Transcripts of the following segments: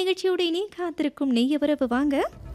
நிகழ்ச்சியோட இனி காத்திருக்கும் நெய்யவரவு வாங்க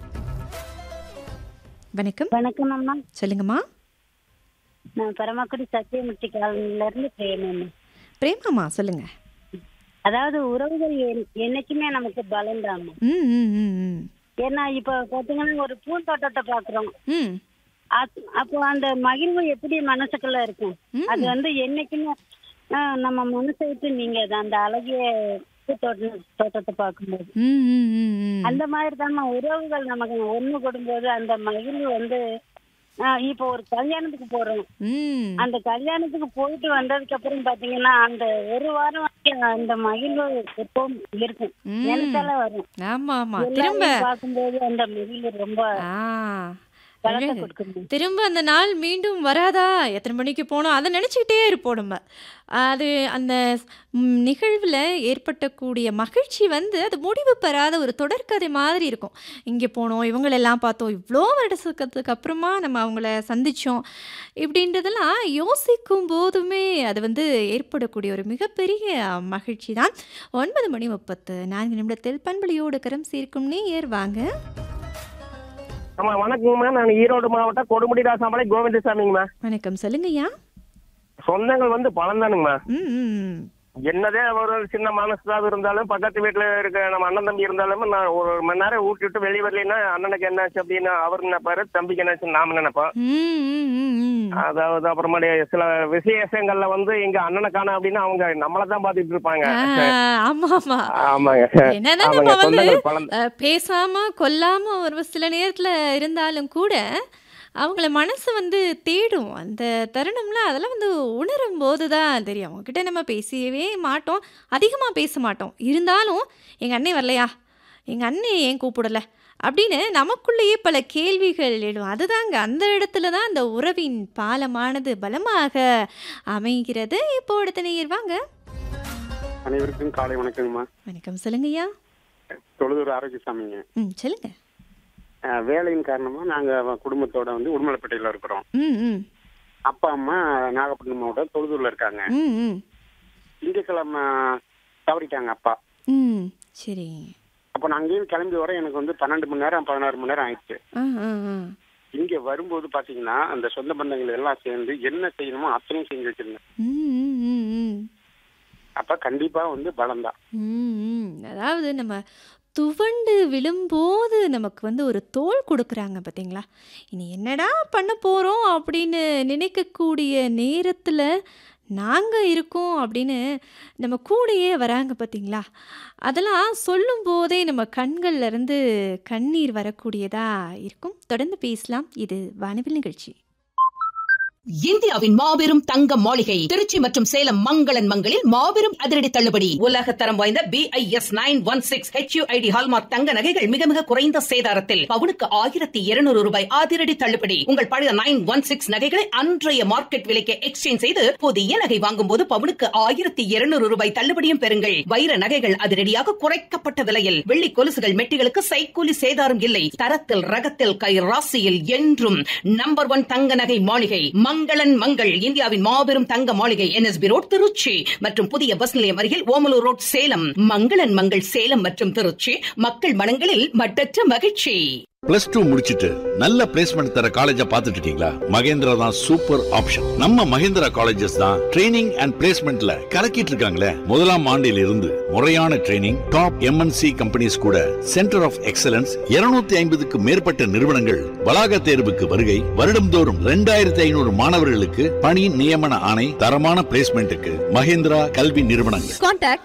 வணக்கம் வணக்கம் அம்மா சொல்லுங்கம்மா நான் பரமக்குடி சத்தியமூர்த்தி காலனில இருந்து பிரேமம்மா பிரேமாமா சொல்லுங்க அதாவது உறவுகள் என்- என்னைக்குமே நமக்கு பலன்தாம்மா ம் ம் ம் ம் ஏன்னா இப்ப பாத்தீங்கன்னா ஒரு பூந்தோட்டத்தை பாக்குறோம் ம் அப்- அப்போ அந்த மகிழ்வு எப்படி மனசுக்குள்ள இருக்கும் அது வந்து என்னைக்குமே ஆஹ், நம்ம மனசை விட்டு நீங்க அந்த அழகிய பூத்தோட்டம் தோட்டத்தை பார்க்கும்போது ம் ம் ம் ம் அந்த மாதிரி தான் உறவுகள் நமக்கு ஒண்ணு கொடும்போது அந்த மகிழ்வு வந்து ஆஹ், இப்போ ஒரு கல்யாணத்துக்கு போறோம் ம் அந்த கல்யாணத்துக்கு போயிட்டு வந்ததுக்கு அப்புறம் பாத்தீங்கன்னா அந்த ஒரு வாரம் வரைக்கும் அந்த மகிழ்வு எப்பவும் இருக்கும் ம். நினைச்சால வரும் ஆமா ஆமா திரும்ப எல்லாரையும் பார்க்கும்போது அந்த மகிழ்வு ரொம்ப ஆ பலத்தை அழகு. கொடுக்குது திரும்ப அந்த நாள் மீண்டும் வராதா எத்தனை மணிக்கு போனோம் அதை நினச்சிக்கிட்டே இருப்போம் நம்ம அது அந்த ம், நிகழ்வில் ஏற்பட்டக்கூடிய மகிழ்ச்சி வந்து அது முடிவு பெறாத ஒரு தொடர்கதை மாதிரி இருக்கும் இங்கே போனோம் இவங்களெல்லாம் பார்த்தோம் இவ்வளோ வருடத்துக்கு அப்புறமா நம்ம அவங்கள சந்தித்தோம் இப்படின்றதெல்லாம் யோசிக்கும் போதுமே அது வந்து ஏற்படக்கூடிய ஒரு மிகப்பெரிய மகிழ்ச்சி தான் ஒன்பது மணி முப்பத்து நான்கு நிமிடத்தில் பண்பலியோடு கரம் சேர்க்கும் நேயர் வாங்க ஆமா வணக்கங்கம்மா நான் ஈரோடு மாவட்டம் கொடுமுடி ராசாமலை கோவிந்தசாமிங்கம்மா வணக்கம் சொல்லுங்கய்யா சொந்தங்கள் வந்து பழந்தானுங்கம்மா ம் ம், ம் என்னதே ஒரு சின்ன மனசுதான் இருந்தாலும் பக்கத்து வீட்டுல இருக்க நம்ம அண்ணன் தம்பி இருந்தாலும் நான் ஒரு மணி நேரம் ஊட்டி விட்டு வெளியே வரலைன்னா அண்ணனுக்கு என்னாச்சு அப்படின்னு அவர் நினைப்பாரு தம்பிக்கு என்னாச்சு நாம நினைப்போம் ம், ம், ம், ம். அதாவது அப்புறமாடி சில விசேஷங்கள்ல வந்து எங்க அண்ணனை காணோம் அப்படின்னு அவங்க நம்மள தான் பாத்துட்டு இருப்பாங்க ஆ, ஆமா ஆமா ஆமாங்க என்னதான் ஆமாங்க நம்ம வந்து சொந்தங்கள் பழம் அஹ், பேசாம கொல்லாம ஒரு சில நேரத்துல இருந்தாலும் கூட அவங்கள மனசு வந்து தேடும் அந்த தருணம்ல அதெல்லாம் வந்து உணரும் போது தான் தெரியும் அவங்ககிட்ட நம்ம பேசவே மாட்டோம் அதிகமாக பேச மாட்டோம் இருந்தாலும் எங்கள் அண்ணன் வரலையா எங்கள் அண்ணன் ஏன் கூப்பிடல அப்படின்னு நமக்குள்ளேயே பல கேள்விகள் எழும் அதுதாங்க அந்த இடத்துல தான் அந்த உறவின் பாலமானது பலமாக அமைகிறது இப்போ அடுத்த நேயர் வாங்க அனைவருக்கும் காலை வணக்கங்கம்மா வணக்கம் சொல்லுங்கய்யா தொழுதூர் ஆரோக்கியசாமிங்க ம் சொல்லுங்க அஹ், வேலையின் காரணமா நாங்க குடும்பத்தோட வந்து உடுமலைப்பேட்டையில இருக்கிறோம் ம் ம் அப்பா அம்மா நாகப்பட்டினம் மாவட்டம் தொழுதூர்ல இருக்காங்க ம் ம் திங்கக்கிழமை தவறிட்டாங்க அப்பா ம் சரி அப்போ நான் அங்கேயும் கிளம்பி வர எனக்கு வந்து பன்னெண்டு மணி நேரம் பதினாறு மணி நேரம் ஆயிடுச்சு ஆ ஆ ஆ இங்க வரும்போது பாத்தீங்கன்னா அந்த சொந்த பந்தங்கள் எல்லாம் சேர்ந்து என்ன செய்யணுமோ அத்தனையும் செஞ்சு வச்சிருந்தேன் ம் ம் ம் ம் அப்ப கண்டிப்பா வந்து பலம்தான் ம், ம். அதாவது நம்ம துவண்டு விழும்போது நமக்கு வந்து ஒரு தோல் கொடுக்குறாங்க பார்த்தீங்களா இனி என்னடா பண்ண போகிறோம் அப்படின்னு நினைக்கக்கூடிய நேரத்தில் நாங்கள் இருக்கோம் அப்படின்னு நம்ம கூடயே வராங்க பார்த்தீங்களா அதெல்லாம் சொல்லும் போதே நம்ம கண்கள்ல இருந்து கண்ணீர் வரக்கூடியதா இருக்கும் தொடர்ந்து பேசலாம் இது வானவில் நிகழ்ச்சி இந்தியாவின் மாபெரும் தங்க மாளிகை திருச்சி மற்றும் சேலம் மங்களன் மங்களில் மாபெரும் அதிரடி தள்ளுபடி உலக தரம் வாய்ந்த BIS nine one six HUID hallmark தங்க நகைகள் மிக மிக குறைந்த சேதாரத்தில் பவுனுக்கு ஆயிரத்தி இருநூறு ரூபாய் அதிரடி தள்ளுபடி உங்கள் பழைய நைன் ஒன் சிக்ஸ் நகைகளை அன்றைய மார்க்கெட் விலைக்கு எக்ஸ்சேஞ்ச் செய்து புதிய நகை வாங்கும் போது பவுனுக்கு ஆயிரத்தி இருநூறு ரூபாய் தள்ளுபடியும் பெறுங்கள் வைர நகைகள் அதிரடியாக குறைக்கப்பட்ட விலையில் வெள்ளி கொலுசுகள் மெட்டிகளுக்கு சைக்கூலி சேதாரம் இல்லை தரத்தில் ரகத்தில் கை ராசியில் என்றும் நம்பர் ஒன் தங்க நகை மாளிகை மங்களன் மங்கள் இந்தியாவின் மாபெரும் தங்க மாளிகை என்எஸ்பி ரோட் திருச்சி மற்றும் புதிய பஸ் நிலையம் அருகில் ஓமலூர் ரோட் சேலம் மங்களன் மங்கள் சேலம் மற்றும் திருச்சி மக்கள் மனங்களில் மட்டற்ற மகிழ்ச்சி பிளஸ் டூ முடிச்சிட்டு நல்ல பிளேஸ்மெண்ட் தர காலேஜ பாத்துட்டு இருக்கீங்களா மகேந்திரா தான் சூப்பர் ஆப்ஷன் நம்ம மகேந்திரா காலேஜஸ் தான் ட்ரைனிங் அண்ட் பிளேஸ்மெண்ட்ல கலக்கிட்டு இருக்காங்களே முதலாம் ஆண்டில் இருந்து முறையான ட்ரைனிங் டாப் எம்என்சி கம்பெனிஸ் கூட சென்டர் ஆஃப் எக்ஸலன்ஸ் 250 ஐம்பதுக்கு மேற்பட்ட நிறுவனங்கள் வளாக தேர்வுக்கு வருகை வருடம்தோறும் ரெண்டாயிரத்தி ஐநூறு மாணவர்களுக்கு பணி நியமன ஆணை தரமான பிளேஸ்மெண்ட்டுக்கு மகேந்திரா கல்வி நிறுவனங்கள் Contact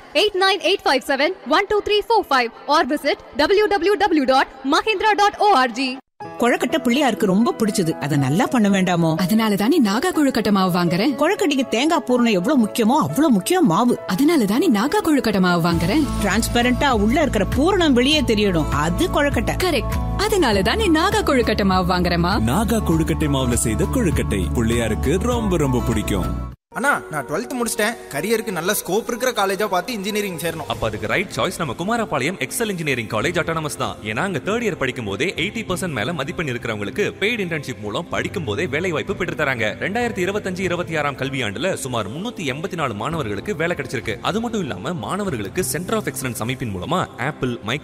89857-12345 or visit www.mahindra.org. கொழக்கட்டை பிள்ளையாருக்கு ரொம்ப பிடிச்சது அத நல்லா பண்ண வேண்டாமோ அதனால தானே நாகா கொழுக்கட்டை மாவு வாங்குறேன் கொழக்கட்டைக்கு தேங்காய் பூரணம் எவ்வளவு முக்கியமோ அவ்வளவு முக்கியம் மாவு அதனால தானே நாகா கொழுக்கட்டை மாவு வாங்குறேன் டிரான்ஸ்பரண்டா உள்ள இருக்கிற பூரணம் வெளியே தெரியணும் அது கொழக்கட்டை கரெக்ட் அதனால தானே நாகா கொழுக்கட்டை மாவு வாங்குறேமா நாகா கொழுக்கட்டை மாவுல செய்த கொழுக்கட்டை பிள்ளையாருக்கு ரொம்ப ரொம்ப பிடிக்கும் அண்ணா நான் டுவெல்த் முடிச்சிட்டேன் கரியருக்கு நல்ல ஸ்கோப் இருக்கிற காலேஜா பார்த்து இன்ஜினியரிங் சேரணும் அப்ப அதுக்கு ரைட் சாய்ஸ் நம்ம Kumarapalayam Excel engineering college autonomous தான் ஏன்னா அங்க தேர்ட் இயர் படிக்கும் போதே எயிட்டி பர்சன்ட் மேல மதிப்பெண் இருக்கிறவங்களுக்கு பெய்டு இன்டர்ன்ஷிப் மூலம் படிக்கும் போதே வேலை வாய்ப்பு பெற்று தராங்க ரெண்டாயிரத்தி இருபத்தஞ்சு இருபத்தி ஆறாம் கல்வியாண்டுல சுமார் முன்னூத்தி எண்பத்தி நாலு மாணவர்களுக்கு வேலை கிடைச்சிருக்கு அது மட்டும் இல்லாம மாணவர்களுக்கு சென்டர் ஆஃப் எக்ஸலன்ஸ் அமைப்பின் மூலமா ஆப்பிள் மைக்ரோ